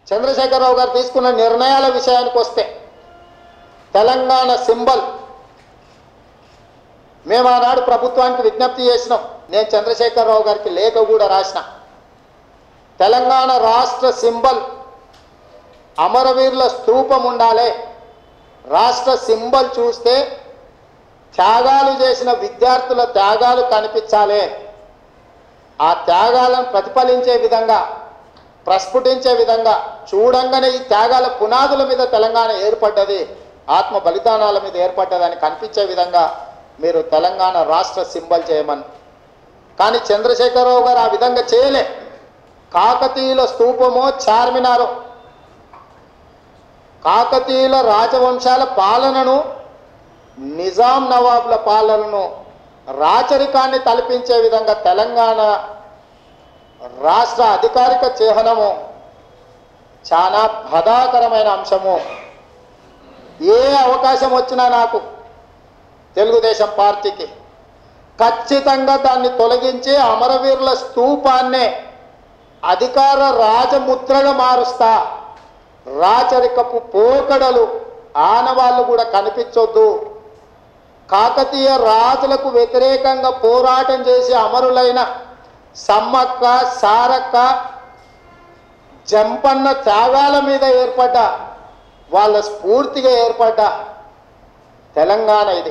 చంద్రశేఖరరావు గారు తీసుకున్న నిర్ణయాల విషయానికి వస్తే తెలంగాణ సింబల్ మేము ఆనాడు ప్రభుత్వానికి విజ్ఞప్తి చేసినాం నేను చంద్రశేఖరరావు గారికి లేఖ కూడా రాసిన తెలంగాణ రాష్ట్ర సింబల్ అమరవీరుల స్తూపం ఉండాలి రాష్ట్ర సింబల్ చూస్తే త్యాగాలు చేసిన విద్యార్థుల త్యాగాలు కనిపించాలి ఆ త్యాగాలను ప్రతిఫలించే విధంగా ప్రస్ఫుటించే విధంగా చూడంగానే ఈ త్యాగాల పునాదుల మీద తెలంగాణ ఏర్పడ్డది ఆత్మ బలిదానాల మీద ఏర్పడ్డదని కనిపించే విధంగా మీరు తెలంగాణ రాష్ట్ర సింబల్ చేయమని కానీ చంద్రశేఖరరావు గారు ఆ విధంగా చేయలే కాకతీయుల స్తూపమో చార్మినారో కాకతీయుల రాజవంశాల పాలనను నిజాం నవాబుల పాలనను రాచరికాన్ని తలపించే విధంగా తెలంగాణ రాష్ట్ర అధికారిక చిహ్నము చాలా బాధాకరమైన అంశము ఏ అవకాశం వచ్చినా నాకు తెలుగుదేశం పార్టీకి ఖచ్చితంగా దాన్ని తొలగించి అమరవీరుల స్తూపాన్నే అధికార రాజముద్రగా మారుస్తా రాచరికపు పోకడలు ఆనవాళ్ళు కూడా కనిపించొద్దు కాకతీయ రాజులకు వ్యతిరేకంగా పోరాటం చేసి అమరులైన సమ్మక్క సారక్క జంపన్న త్యాగాల మీద ఏర్పడ్డ వాళ్ళ స్ఫూర్తిగా ఏర్పడ్డ తెలంగాణ ఇది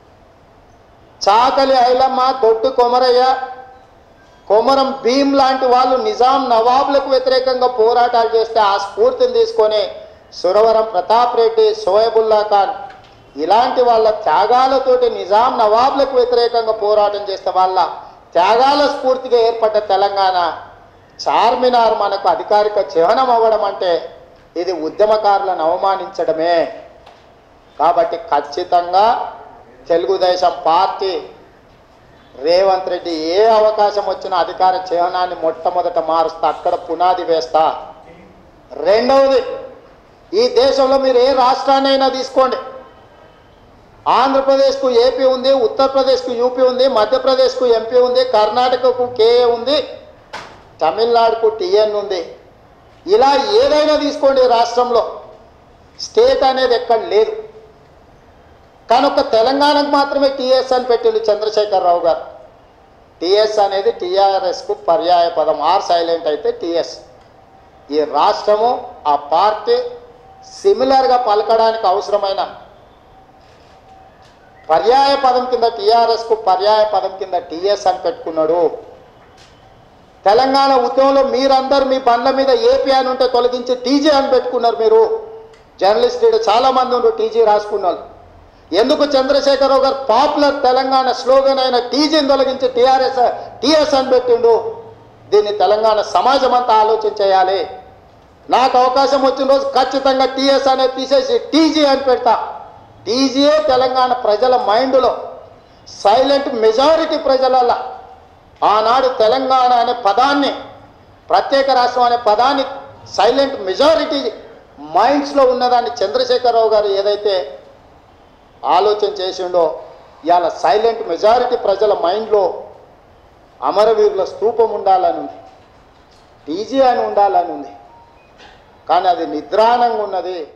చాకలి ఐలమ్మ దొడ్డు కొమరయ్య కొమరం భీమ్ లాంటి వాళ్ళు నిజాం నవాబులకు వ్యతిరేకంగా పోరాటాలు చేస్తే ఆ స్ఫూర్తిని తీసుకొని సురవరం ప్రతాప్ రెడ్డి సోయబుల్లా ఖాన్ ఇలాంటి వాళ్ళ త్యాగాలతోటి నిజాం నవాబులకు వ్యతిరేకంగా పోరాటం చేస్తే వాళ్ళ త్యాగాల స్ఫూర్తిగా ఏర్పడ్డ తెలంగాణ చార్మినార్ మనకు అధికారిక చిహ్నం అవ్వడం అంటే ఇది ఉద్యమకారులను అవమానించడమే కాబట్టి ఖచ్చితంగా తెలుగుదేశం పార్టీ రేవంత్ రెడ్డి ఏ అవకాశం వచ్చినా అధికార చిహ్నాన్ని మొట్టమొదట మారుస్తా అక్కడ పునాది వేస్తా రెండవది ఈ దేశంలో మీరు ఏ రాష్ట్రాన్నైనా తీసుకోండి ఆంధ్రప్రదేశ్కు ఏపీ ఉంది ఉత్తరప్రదేశ్కు యూపీ ఉంది మధ్యప్రదేశ్కు ఎంపీ ఉంది కర్ణాటకకు కేఏ ఉంది తమిళనాడుకు టిఎన్ ఉంది ఇలా ఏదైనా తీసుకోండి రాష్ట్రంలో స్టేట్ అనేది ఎక్కడ లేదు కనుక తెలంగాణకు మాత్రమే టీఎస్ అని పెట్టిండు చంద్రశేఖరరావు గారు టీఎస్ అనేది టీఆర్ఎస్కు పర్యాయ పదం ఆర్ సైలెంట్ అయితే టీఎస్ ఈ రాష్ట్రము ఆ పార్టీ సిమిలర్గా పలకడానికి అవసరమైన పర్యాయ పదం కింద టీఆర్ఎస్కు పర్యాయ పదం కింద టీఎస్ అని పెట్టుకున్నాడు తెలంగాణ ఉద్యమంలో మీరందరూ మీ బండ్ల మీద ఏపీ అని ఉంటే తొలగించి టీజీ అని పెట్టుకున్నారు మీరు జర్నలిస్ట్ ఈడ చాలా మంది ఉన్నారు టీజీ రాసుకున్నారు ఎందుకు చంద్రశేఖరరావు గారు పాపులర్ తెలంగాణ స్లోగన్ అయిన టీజీని తొలగించి టీఆర్ఎస్ టీఎస్ అని పెట్టిండు దీన్ని తెలంగాణ సమాజం అంతా ఆలోచన చేయాలి నాకు అవకాశం వచ్చిన రోజు ఖచ్చితంగా టీఎస్ అనేది తీసేసి టీజీ అని పెడతా టీజీయే తెలంగాణ ప్రజల మైండ్లో సైలెంట్ మెజారిటీ ప్రజలల్లా ఆనాడు తెలంగాణ అనే పదాన్ని ప్రత్యేక రాష్ట్రం అనే పదాన్ని సైలెంట్ మెజారిటీ మైండ్స్లో ఉన్నదాన్ని చంద్రశేఖరరావు గారు ఏదైతే ఆలోచన చేసిండో ఇవాళ సైలెంట్ మెజారిటీ ప్రజల మైండ్లో అమరవీరుల స్తూపం ఉండాలని ఉంది టీజీ అని ఉండాలని ఉంది కానీ అది నిద్రాణంగా ఉన్నది